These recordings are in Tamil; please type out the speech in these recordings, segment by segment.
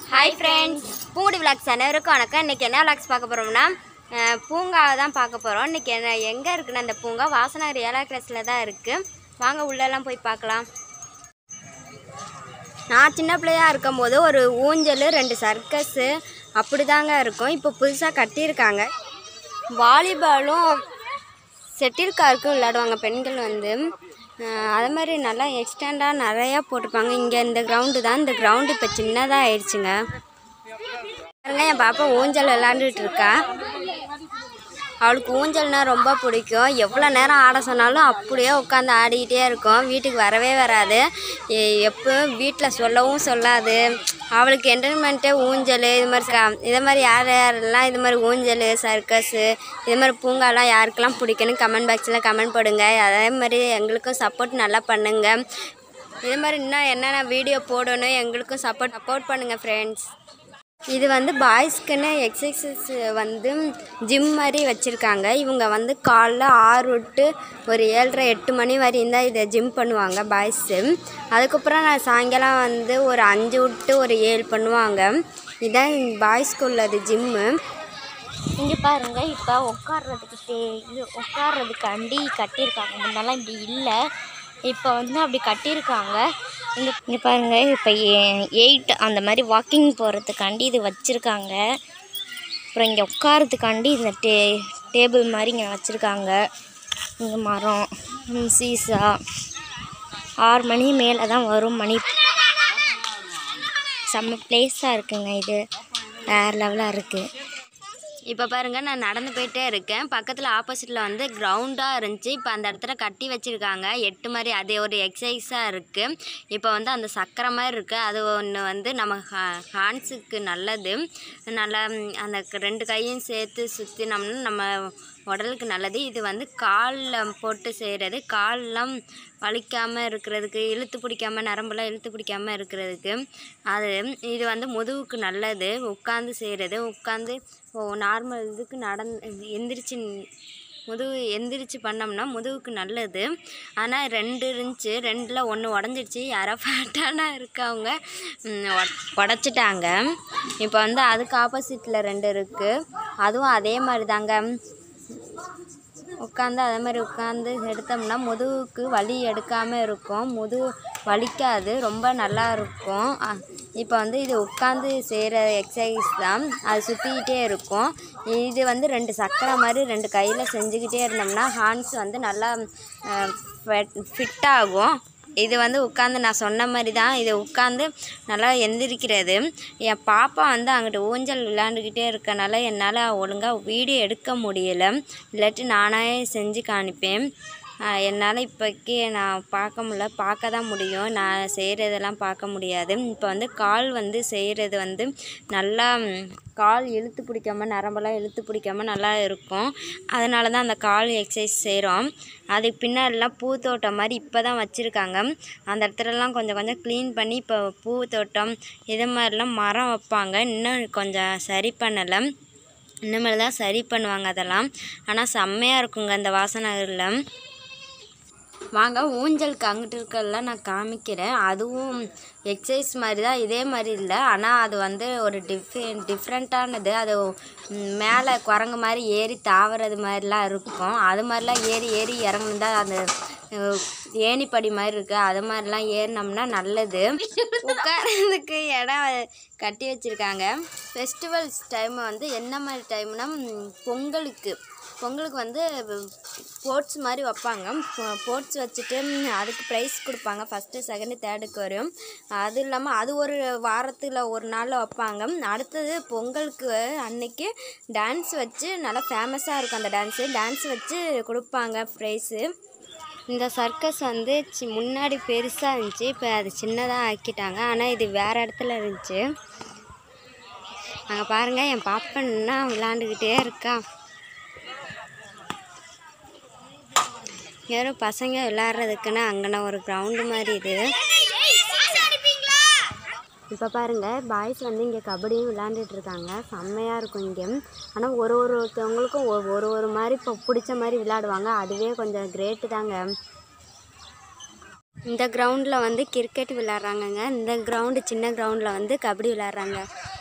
ஹாய் ஃப்ரெண்ட்ஸ் பூங்குடி விளாக்ஸ் அனைவருக்கும் வணக்கம் இன்றைக்கி என்ன விளாக்ஸ் பார்க்க போகிறோம்னா பூங்காவை தான் பார்க்க போகிறோம் இன்றைக்கி என்ன எங்கே இருக்குன்னு அந்த பூங்கா வாசநகர் ஏழாம் கிளாஸில் தான் இருக்குது வாங்க உள்ளெல்லாம் போய் பார்க்கலாம் நான் சின்ன பிள்ளையா இருக்கும்போது ஒரு ஊஞ்சல் ரெண்டு சர்க்கஸு அப்படி தாங்க இருக்கும் இப்போ புதுசாக கட்டியிருக்காங்க வாலிபாலும் செட்டில் கார்க்கும் விளையாடுவாங்க பெண்கள் வந்து அஹ் அதே மாதிரி நல்லா எக்ஸ்டெண்டாக நிறையா போட்டிருப்பாங்க இங்கே இந்த கிரவுண்டு தான் இந்த கிரவுண்டு இப்போ சின்னதாக ஆயிடுச்சுங்க பாருங்க என் பாப்பா ஊஞ்சல் விளாண்டுட்டு இருக்கா அவளுக்கு ஊஞ்சல்னா ரொம்ப பிடிக்கும் எவ்வளோ நேரம் ஆட சொன்னாலும் அப்படியே உட்காந்து ஆடிக்கிட்டே இருக்கும் வீட்டுக்கு வரவே வராது எ- எப்பவும் வீட்டில் சொல்லவும் சொல்லாது அவளுக்கு என்டர்டைன்மெண்ட்டே ஊஞ்சல் இது மாதிரி க- இதே மாதிரி யார் யாரெல்லாம் இது மாதிரி ஊஞ்சல் சர்க்கஸு இது மாதிரி பூங்காலாம் யாருக்கெல்லாம் பிடிக்குன்னு கமெண்ட் பாக்ஸில் கமெண்ட் போடுங்க அதே மாதிரி எங்களுக்கும் சப்போர்ட் நல்லா பண்ணுங்க இது மாதிரி இன்னும் என்னென்ன வீடியோ போடணும் எங்களுக்கும் சப்போர்ட் சப்போர்ட் பண்ணுங்கள் ஃப்ரெண்ட்ஸ் இது வந்து பாய்ஸ்க்குன்னு எக்ஸசைஸ் வந்து ஜிம் மாதிரி வச்சுருக்காங்க இவங்க வந்து காலைல ஆறு விட்டு ஒரு ஏழரை எட்டு மணி வரையும் தான் இதை ஜிம் பண்ணுவாங்க பாய்ஸு அதுக்கப்புறம் நான் சாயங்காலம் வந்து ஒரு அஞ்சு விட்டு ஒரு ஏழு பண்ணுவாங்க இதான் பாய்ஸ்க்கு உள்ளது ஜிம்மு இங்கே பாருங்க இப்போ உட்கார்றதுக்கு தே இது உட்கார்றதுக்கு அண்டி கட்டியிருக்காங்க முன்னெல்லாம் இப்படி இல்லை இப்போ வந்து அப்படி கட்டியிருக்காங்க இங்கே இங்கே பாருங்க இப்போ எயிட் அந்த மாதிரி வாக்கிங் போகிறதுக்காண்டி இது வச்சுருக்காங்க அப்புறம் இங்கே உட்காரத்துக்காண்டி இந்த டே டேபிள் மாதிரி இங்கே வச்சுருக்காங்க இங்கே மரம் ம், சீசா ஆறு மணி மேலே தான் வரும் மணி செம்ம பிளேஸாக இருக்குங்க இது வேறு லெவலாக இருக்குது இப்போ பாருங்க நான் நடந்து போயிட்டே இருக்கேன் பக்கத்தில் ஆப்போசிட்டில் வந்து கிரவுண்டாக இருந்துச்சு இப்போ அந்த இடத்துல கட்டி வச்சுருக்காங்க எட்டு மாதிரி அது ஒரு எக்ஸசைஸாக இருக்குது இப்போ வந்து அந்த சக்கரை மாதிரி இருக்குது அது ஒன்று வந்து நம்ம ஹா- ஹான்ஸுக்கு நல்லது நல்லா ம், அந்த க- ரெண்டு கையும் சேர்த்து சுற்றினோம்னா நம்ம உடலுக்கு நல்லது இது வந்து காலில் போட்டு செய்கிறது கால்லாம் வலிக்காமல் இருக்கிறதுக்கு இழுத்து பிடிக்காம நரம்பெல்லாம் இழுத்து பிடிக்காம இருக்கிறதுக்கு அது இது வந்து முதுகுக்கு நல்லது உட்காந்து செய்கிறது உட்காந்து நார்மல் இதுக்கு நடந்து எந்திரிச்சு முதுகு எந்திரிச்சு பண்ணோம்னா முதுகுக்கு நல்லது ஆனால் ரெண்டு இருந்துச்சு ரெண்டில் ஒன்று உடஞ்சிடுச்சு யாரோ ஃபேட்டானா இருக்கவங்க ம், உட- உடச்சிட்டாங்க இப்போ வந்து அதுக்கு ஆப்போசிட்டில் ரெண்டு இருக்குது அதுவும் அதே மாதிரி தாங்க உட்காந்து அதே மாதிரி உட்காந்து எடுத்தோம்னா முதுகுக்கு வலி எடுக்காமல் இருக்கும் முதுகு வலிக்காது ரொம்ப நல்லா இருக்கும் அ- இப்போ வந்து இது உட்காந்து செய்கிற எக்ஸசைஸ் தான் அது சுற்றிக்கிட்டே இருக்கும் இது வந்து ரெண்டு சக்கரை மாதிரி ரெண்டு கையில் செஞ்சுக்கிட்டே இருந்தோம்னா ஹார்ன்ஸ் வந்து நல்லா ஃபிட் ஆகும் இது வந்து உட்காந்து நான் சொன்ன மாதிரி தான் இது உட்காந்து நல்லா எந்திரிக்கிறது என் பாப்பா வந்து அங்கிட்டு ஊஞ்சல் விளையாண்டுக்கிட்டே இருக்கனால என்னால் ஒழுங்காக வீடியோ எடுக்க முடியல இல்லாட்டி நானே செஞ்சு காணிப்பேன் ஆஹ் என்னால் இப்போக்கி நான் பார்க்க முடியல பார்க்க தான் முடியும் நான் செய்கிறதெல்லாம் பார்க்க முடியாது இப்போ வந்து கால் வந்து செய்கிறது வந்து நல்லா ம், கால் இழுத்து பிடிக்காம நரம்பெல்லாம் இழுத்து பிடிக்காம நல்லா இருக்கும் அதனால தான் அந்த கால் எக்ஸசைஸ் செய்கிறோம் அதுக்கு பின்னாடிலாம் பூ தோட்டம் மாதிரி இப்போ தான் வச்சுருக்காங்க அந்த இடத்துலலாம் கொஞ்சம் கொஞ்சம் க்ளீன் பண்ணி இப்போ பூ தோட்டம் இது மாதிரிலாம் மரம் வைப்பாங்க இன்னும் கொஞ்சம் சரி பண்ணலை இனிமேல் தான் சரி பண்ணுவாங்க அதெல்லாம் ஆனால் செம்மையாக இருக்குங்க அந்த வாசனகரில் வாங்க ஊஞ்சலுக்கு அங்கிட்டு இருக்கிறதெல்லாம் நான் காமிக்கிறேன் அதுவும் எக்ஸசைஸ் மாதிரி தான் இதே மாதிரி இல்லை ஆனால் அது வந்து ஒரு டிஃப்ரெ டிஃப்ரெண்ட்டானது அது ம், மேலே குரங்கு மாதிரி ஏறி தாவறது மாதிரிலாம் இருக்கும் அது மாதிரிலாம் ஏறி ஏறி இறங்குனதா அந்த அஹ், ஏணிப்படி மாதிரி இருக்குது அது மாதிரிலாம் ஏறினோம்னா நல்லது உட்காரதுக்கு இடம் கட்டி வச்சுருக்காங்க ஃபெஸ்டிவல்ஸ் டைம் வந்து என்ன மாதிரி டைம்னா ம், பொங்கலுக்கு பொங்கலுக்கு வந்து ஸ்போர்ட்ஸ் மாதிரி வைப்பாங்க ஸ்போர்ட்ஸ் வச்சுட்டு ம், அதுக்கு ப்ரைஸ் கொடுப்பாங்க ஃபஸ்ட்டு செகண்டு தேர்டுக்கு வரும் அது இல்லாமல் அது ஒரு வாரத்தில் ஒரு நாளில் வைப்பாங்க அடுத்தது பொங்கலுக்கு அன்னைக்கு டான்ஸ் வச்சு நல்லா ஃபேமஸாக இருக்கும் அந்த டான்ஸு டான்ஸ் வச்சு கொடுப்பாங்க ப்ரைஸு இந்த சர்க்கஸ் வந்து சி முன்னாடி பெருசாக இருந்துச்சு இப்போ அது சின்னதாக ஆக்கிட்டாங்க ஆனால் இது வேறு இடத்துல இருந்துச்சு அங்கே பாருங்கள் என் பாப்பன்னா விளாண்டுக்கிட்டே இருக்கா யாரும் பசங்க விளாட்றதுக்குன்னு அங்கன ஒரு கிரவுண்டு மாதிரி இது இப்போ பாருங்க பாய்ஸ் வந்து இங்கே கபடியும் விளாண்டுட்டு இருக்காங்க செம்மையாக இருக்கும் இங்கே ஆனால் ஒரு ஒரு ஒருத்தவங்களுக்கும் ஒ- ஒரு ஒரு மாதிரி இப்போ பிடிச்ச மாதிரி விளையாடுவாங்க அதுவே கொஞ்சம் கிரேட்டு தாங்க இந்த கிரவுண்டில் வந்து கிரிக்கெட் விளையாடுறாங்கங்க இந்த கிரவுண்டு சின்ன கிரவுண்டில் வந்து கபடி விளையாடுறாங்க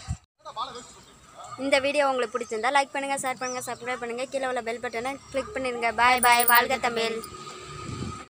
இந்த வீடியோ உங்களுக்கு பிடிச்சிருந்தா லைக் பண்ணுங்கள் ஷேர் பண்ணுங்கள் சப்ஸ்கிரைப் பண்ணுங்கள் கீழே உள்ள பெல் பட்டனை கிளிக் பண்ணிடுங்க பாய் பாய் வாழ்க தமிழ்